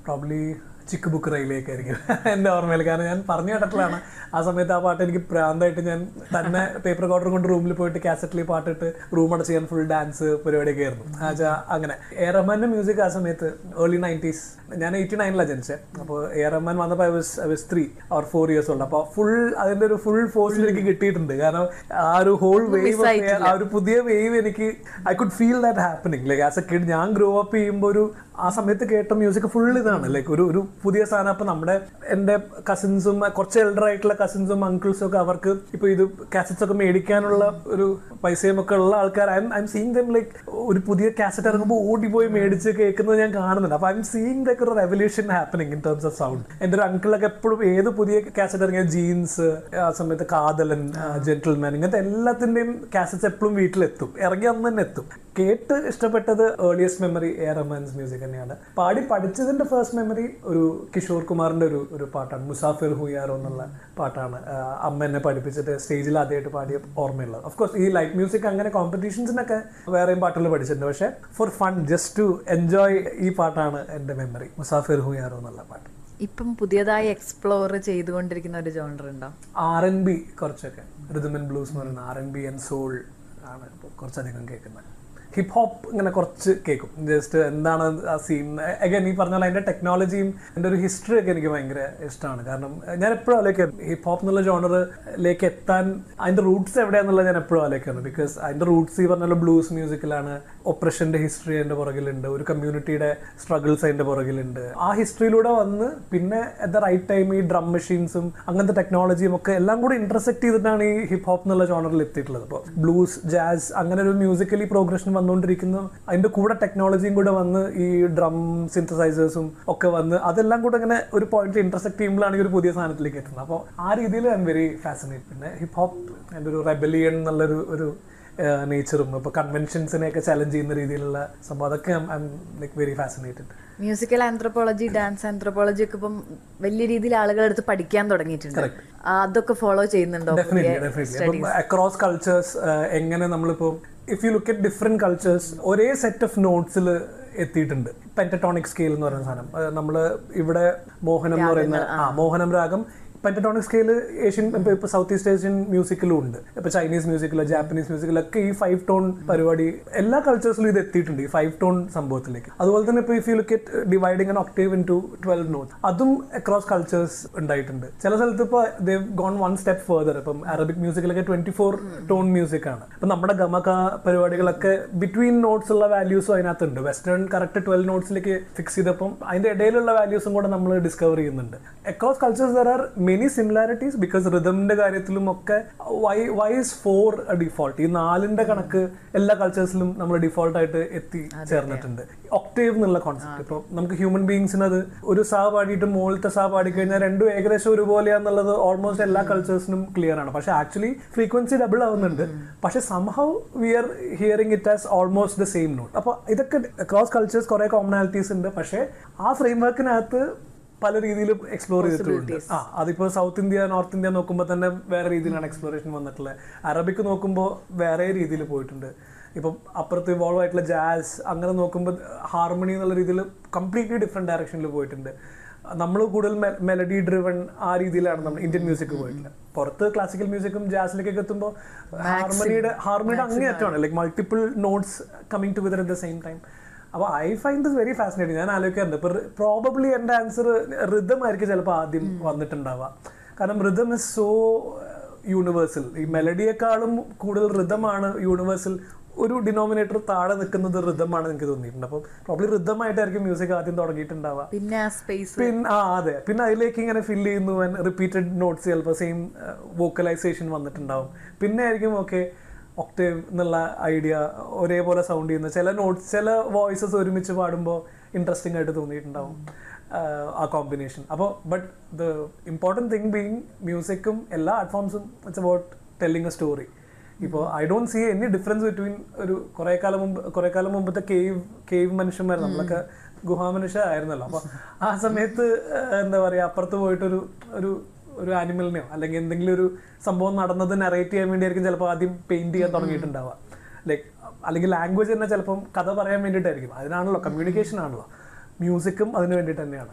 probably ചിക്ക് book റെയിലേക്കായിരിക്കും എൻ്റെ ഓർമ്മയിൽ കാരണം ഞാൻ പറഞ്ഞു കേട്ടിട്ടുള്ളതാണ് ആ സമയത്ത് ആ പാട്ട് എനിക്ക് പ്രാന്തായിട്ട് ഞാൻ തന്നെ പേപ്പർ കോട്ടർ കൊണ്ട് റൂമിൽ പോയിട്ട് കാസറ്റിൽ പാട്ടിട്ട് റൂം അടച്ച് ഞാൻ ഫുൾ ഡാൻസ് പരിപാടിയൊക്കെ ആയിരുന്നു ആച്ചാ അങ്ങനെ എ റഹ്മാൻ്റെ മ്യൂസിക് ആ സമയത്ത് ഏർലി നയൻറ്റീസ് ഞാൻ എയ്റ്റി നയനിലാണ് ജനിച്ചത് അപ്പോൾ എ റഹ്മാൻ വന്നപ്പോൾ I was I was three or four years ഉണ്ട് അപ്പോൾ ഫുൾ അതിൻ്റെ ഒരു ഫുൾ ഫോഴ്സ് എനിക്ക് കിട്ടിയിട്ടുണ്ട് കാരണം ആ ഒരു ഹോൾ വേവ് ആ ഒരു പുതിയ വേവ് എനിക്ക് I could feel that happening like as a kid ഞാൻ ഗ്രോ അപ്പ് ചെയ്യുമ്പോൾ ഒരു ആ സമയത്ത് കേട്ട മ്യൂസിക് ഫുൾ ഇതാണ് ലൈക്ക് ഒരു ഒരു പുതിയ സാധനം അപ്പം നമ്മുടെ എൻ്റെ കസിൻസും കുറച്ച് എൽഡർ ആയിട്ടുള്ള കസിൻസും അങ്കിൾസും ഒക്കെ അവർക്ക് ഇപ്പോൾ ഇത് കാസറ്റ്സ് ഒക്കെ മേടിക്കാനുള്ള ഒരു പൈസയും ഒക്കെ ഉള്ള ആൾക്കാർ I I am seeing them like ഒരു പുതിയ കാസറ്റ് ഇറങ്ങുമ്പോൾ ഓടിപ്പോയി മേടിച്ച് കേൾക്കുന്നത് ഞാൻ കാണുന്നുണ്ട് അപ്പോൾ ഐ എം സീയിങ് ലൈക്ക് ഒരു revolution happening in terms of sound എൻ്റെ ഒരു അങ്കിളൊക്കെ എപ്പോഴും ഏത് പുതിയ കാസറ്റ് ഇറങ്ങിയ ജീൻസ് ആ സമയത്ത് കാതലൻ ജെന്റിൽമാൻ ഇങ്ങനത്തെ എല്ലാത്തിൻ്റെയും കാസറ്റ്സ് എപ്പോഴും വീട്ടിലെത്തും ഇറങ്ങി അന്ന് തന്നെ എത്തും കേട്ട് ഇഷ്ടപ്പെട്ടത് earliest memory A Rahman's music തന്നെയാണ് പാടി പഠിച്ചതിന്റെ ഫസ്റ്റ് മെമ്മറി ഒരു കിഷോർ കുമാറിന്റെ ഒരു ഒരു പാട്ടാണ് മുസാഫിർ ഹുയാറോ എന്നുള്ള പാട്ടാണ് ആ, അമ്മ എന്നെ പഠിപ്പിച്ചിട്ട് സ്റ്റേജിൽ ആദ്യമായിട്ട് പാടിയ ഓർമ്മയുള്ളത് ഓഫ് കോഴ്സ് ഈ ലൈറ്റ് മ്യൂസിക് അങ്ങനെ കോമ്പറ്റീഷൻസിനൊക്കെ വേറെയും പാട്ടുകൾ പഠിച്ചിട്ടുണ്ട് പക്ഷേ for fun just to enjoy ഈ പാട്ടാണ് എൻ്റെ മെമ്മറി മുസാഫിർ ഹുയാറോ എന്നുള്ള പാട്ട് ഇപ്പം പുതിയതായി എക്സ്പ്ലോർ ചെയ്തുകൊണ്ടിരിക്കുന്ന ഒരു ജോണർ ഉണ്ടോ ആർ എൻ ബി കുറച്ചൊക്കെ റിതമൻ ബ്ലൂസ് എന്ന് പറയുന്ന R N B and soul ആണ് ഇപ്പോൾ കുറച്ചധികം കേൾക്കുന്നത് ഹിപ്പ് ഹോപ്പ് ഇങ്ങനെ കുറച്ച് കേൾക്കും ജസ്റ്റ് എന്താണ് ആ സീൻ അഗൈൻ ഈ പറഞ്ഞ പോലെ അതിൻ്റെ ടെക്നോളജിയും എൻ്റെ ഒരു ഹിസ്റ്ററി ഒക്കെ എനിക്ക് ഭയങ്കര ഇഷ്ടമാണ് കാരണം ഞാൻ എപ്പോഴും ആലോചിക്കാം ഹിപ്പ് ഹോപ്പ് എന്നുള്ള ജോണറിലേക്ക് എത്താൻ അതിൻ്റെ റൂട്ട്സ് എവിടെയാണെന്നുള്ളത് ഞാൻ എപ്പോഴും ആലോചിക്കുന്നു ബിക്കോസ് അതിൻ്റെ റൂട്ട്സ് ഈ പറഞ്ഞ പോലെ ബ്ലൂസ് മ്യൂസിക്കിലാണ് ഒപ്രഷൻ്റെ ഹിസ്റ്ററി അതിൻ്റെ പുറകിലുണ്ട് ഒരു കമ്മ്യൂണിറ്റിയുടെ സ്ട്രഗിൾസ് അതിൻ്റെ പുറകിലുണ്ട് ആ ഹിസ്റ്ററിയിലൂടെ വന്ന് പിന്നെ അറ്റ് ദ റൈറ്റ് ടൈം ഈ ഡ്രം മെഷീൻസും അങ്ങനത്തെ ടെക്നോളജിയും ഒക്കെ എല്ലാം കൂടി ഇന്റർസെക്ട് ചെയ്തിട്ടാണ് ഈ ഹിപ്പ് ഹോപ്പ് എന്നുള്ള ജോണറിൽ എത്തിയിട്ടുള്ളത് ഇപ്പോൾ ബ്ലൂസ് ജാസ് അങ്ങനെ ഒരു മ്യൂസിക്കലി പ്രോഗ്രഷൻ വന്നുകൊണ്ടിരിക്കുന്ന അതിന്റെ കൂടെ ടെക്നോളജിയും കൂടെ വന്ന് ഈ ഡ്രം സിന്തസൈസേഴ്സും ഒക്കെ വന്ന് അതെല്ലാം കൂടെ ഇങ്ങനെ ഒരു പോയിന്റിൽ ഇന്റർസെക്ട് ചെയ്യുമ്പോഴാണ് ഈ ഒരു പുതിയ സാധനത്തിലേക്ക് എത്തുന്നത് അപ്പോൾ ആ രീതിയിൽ ഐ എം വെരി ഫാസിനേറ്റ് പിന്നെ ഹിപ്പ് ഹോപ്പ് അതിൻ്റെ ഒരു റെബലിയൻ എന്നുള്ളൊരു ഒരു നേച്ചറും ഇപ്പോൾ കൺവെൻഷൻസിനെയൊക്കെ ചലഞ്ച് ചെയ്യുന്ന രീതിയിലുള്ള സംഭവം അതൊക്കെ I am like very fascinated musical anthropology dance anthropology ഒക്കെ ഇപ്പം വലിയ രീതിയിൽ ആളുകൾ എടുത്ത് പഠിക്കാൻ തുടങ്ങിയിട്ടുണ്ട് ആ, അതൊക്കെ ഫോളോ ചെയ്യുന്നുണ്ടോ ഡെഫിനറ്റ്ലി ഡെഫിനറ്റ്ലി അപ്പം അക്രോസ് കൾച്ചേഴ്സ് എങ്ങനെ നമ്മളിപ്പോൾ if you look at different cultures ഒരേ സെറ്റ് ഓഫ് നോട്ട്സിൽ എത്തിയിട്ടുണ്ട് പെൻറ്റട്ടോണിക് സ്കെയിൽ എന്ന് പറയുന്ന സാധനം നമ്മൾ ഇവിടെ മോഹനം എന്ന് പറയുന്ന ആ മോഹനം രാഗം പെൻറ്റട്ടോണിക് സ്കെയിൽ ഏഷ്യൻ ഇപ്പൊ ഇപ്പൊ സൗത്ത് ഈസ്റ്റ് ഏഷ്യൻ മ്യൂസിക്കിലും ഉണ്ട് ഇപ്പൊ ചൈനീസ് മ്യൂസിക്കിലോ ജാപ്പനീസ് മ്യൂസിക്കിലൊക്കെ ഈ ഫൈവ് ടോൺ പരിപാടി എല്ലാ കൾച്ചേഴ്സിലും ഇത് എത്തിയിട്ടുണ്ട് ഈ ഫൈവ് ടോൺ സംഭവത്തിലേക്ക് അതുപോലെ തന്നെ ഇപ്പൊ if you look at dividing an octave into twelve note അതും അക്രോസ് കൾച്ചേഴ്സ് ഉണ്ടായിട്ടുണ്ട് ചില സ്ഥലത്ത് ഇപ്പോൾ they've gone one step further ഇപ്പം അറബിക് മ്യൂസിക്കിലൊക്കെ ട്വന്റി ഫോർ ടോൺ മ്യൂസിക് ആണ് ഇപ്പം നമ്മുടെ ഗമക പരിപാടികളൊക്കെ ബിറ്റ്വീൻ നോട്ട്സ് ഉള്ള വാല്യൂസും അതിനകത്തുണ്ട് വെസ്റ്റേൺ കറക്റ്റ് ട്വൽവ് നോട്ട്സിലേക്ക് ഫിക്സ് ചെയ്തപ്പം അതിന്റെ ഇടയിലുള്ള വാല്യൂസും കൂടെ നമ്മൾ ഡിസ്കവർ ചെയ്യുന്നുണ്ട് across cultures there are many similarities because റിതമിന്റെ കാര്യത്തിലും ഒക്കെ വൈ വൈസ് ഫോർ ഡിഫോൾട്ട് ഈ നാലിന്റെ കണക്ക് എല്ലാ കൾച്ചേഴ്സിലും നമ്മൾ ഡിഫോൾട്ട് ആയിട്ട് എത്തി ചേർന്നിട്ടുണ്ട് ഒക്ടേവ് എന്നുള്ള കോൺസെപ്റ്റ് ഇപ്പോൾ നമുക്ക് ഹ്യൂമൻ ബീങ്സിന് അത് ഒരു സാ പാടിയിട്ട് മുകളിലത്തെ സാ പാടിക്കഴിഞ്ഞാൽ രണ്ടും ഏകദേശം ഒരുപോലെയാന്നുള്ളത് ഓൾമോസ്റ്റ് എല്ലാ കൾച്ചേഴ്സിനും ക്ലിയർ ആണ് പക്ഷെ ആക്ച്വലി ഫ്രീക്വൻസി ഡബിൾ ആവുന്നുണ്ട് പക്ഷെ somehow we are hearing it as almost the same note അപ്പോൾ ഇതൊക്കെ ക്രോസ് കൾച്ചേഴ്സ് കുറെ കോമണാലിറ്റീസ് ഉണ്ട് പക്ഷേ ആ ഫ്രെയിം വർക്കിനകത്ത് പല രീതിയിലും എക്സ്പ്ലോർ ചെയ്തിട്ടുണ്ട് ആ അതിപ്പോൾ സൗത്ത് ഇന്ത്യ നോർത്ത് ഇന്ത്യ നോക്കുമ്പോൾ തന്നെ വേറെ രീതിയിലാണ് എക്സ്പ്ലോറേഷൻ വന്നിട്ടുള്ളത് അറബിക് നോക്കുമ്പോൾ വേറെ രീതിയിൽ പോയിട്ടുണ്ട് ഇപ്പം അപ്പുറത്ത് ഇവോൾവ് ആയിട്ടുള്ള ജാസ് അങ്ങനെ നോക്കുമ്പോൾ ഹാർമണി എന്നുള്ള രീതിയിൽ കംപ്ലീറ്റ്ലി ഡിഫറെൻറ്റ് ഡയറക്ഷനിൽ പോയിട്ടുണ്ട് നമ്മൾ കൂടുതൽ മെലഡി ഡ്രിവൺ ആ രീതിയിലാണ് നമ്മൾ ഇന്ത്യൻ മ്യൂസിക് പോയിട്ടുള്ളത് പുറത്ത് ക്ലാസിക്കൽ മ്യൂസിക്കും ജാസിലേക്കൊക്കെ എത്തുമ്പോൾ ഹാർമണിയുടെ ഹാർമണിയുടെ അങ്ങേയറ്റമാണ് like multiple notes coming together at the same time അപ്പോൾ I find this very fascinating ഞാൻ ആലോചിക്കാറുണ്ട് ഇപ്പോൾ പ്രോബബ്ലി എൻ്റെ ആൻസർ റിതം ആയിരിക്കും ചിലപ്പോൾ ആദ്യം വന്നിട്ടുണ്ടാവുക കാരണം റിതം ഇസ് സോ യൂണിവേഴ്സൽ ഈ മെലഡിയെക്കാളും കൂടുതൽ റിതമാണ് യൂണിവേഴ്സൽ ഒരു ഡിനോമിനേറ്റർ താഴെ നിൽക്കുന്നത് റിതമാണ് എനിക്ക് തോന്നിയിട്ടുണ്ട് അപ്പം പ്രോബ്ലി റിതമായിട്ടായിരിക്കും മ്യൂസിക് ആദ്യം തുടങ്ങിയിട്ടുണ്ടാവുക പിന്നെ ആ സ്പേസ് പിന്നെ ആ അതെ പിന്നെ അതിലേക്ക് ഇങ്ങനെ ഫില്ല് ചെയ്യുന്നു റിപ്പീറ്റഡ് നോട്ട്സ് ചിലപ്പോൾ സെയിം വോക്കലൈസേഷൻ വന്നിട്ടുണ്ടാവും പിന്നെ ആയിരിക്കും ഓക്കെ ഒക്ടേവ് എന്നുള്ള ഐഡിയ ഒരേപോലെ സൗണ്ട് ചെയ്യുന്ന ചില നോട്ട്സ് ചില വോയിസസ് ഒരുമിച്ച് പാടുമ്പോൾ ഇൻട്രസ്റ്റിംഗ് ആയിട്ട് തോന്നിയിട്ടുണ്ടാവും ആഹ് ആ കോമ്പിനേഷൻ അപ്പോൾ but the important thing being മ്യൂസിക്കും എല്ലാ art forms it's about telling a story ഇപ്പോൾ I don't see any difference between ഒരു കുറേ കാലം മുമ്പ് കുറേ കാലം മുമ്പത്തെ കേവ് കേവ് മനുഷ്യന്മാർ നമ്മളൊക്കെ ഗുഹാമനുഷ്യ ആയിരുന്നല്ലോ അപ്പോൾ ആ സമയത്ത് ആഹ് എന്താ പറയുക അപ്പുറത്ത് പോയിട്ടൊരു ഒരു ഒരു ആനിമലിനെയോ അല്ലെങ്കിൽ എന്തെങ്കിലും ഒരു സംഭവം നടന്നത് നറേറ്റ് ചെയ്യാൻ വേണ്ടിയായിരിക്കും ചിലപ്പോൾ ആദ്യം പെയിന്റ് ചെയ്യാൻ തുടങ്ങിയിട്ടുണ്ടാവുക ലൈക്ക് അല്ലെങ്കിൽ ലാംഗ്വേജ് തന്നെ ചിലപ്പം കഥ പറയാൻ വേണ്ടിയിട്ടായിരിക്കും അതിനാണല്ലോ കമ്മ്യൂണിക്കേഷൻ ആണല്ലോ മ്യൂസിക്കും അതിന് വേണ്ടിയിട്ട് തന്നെയാണ്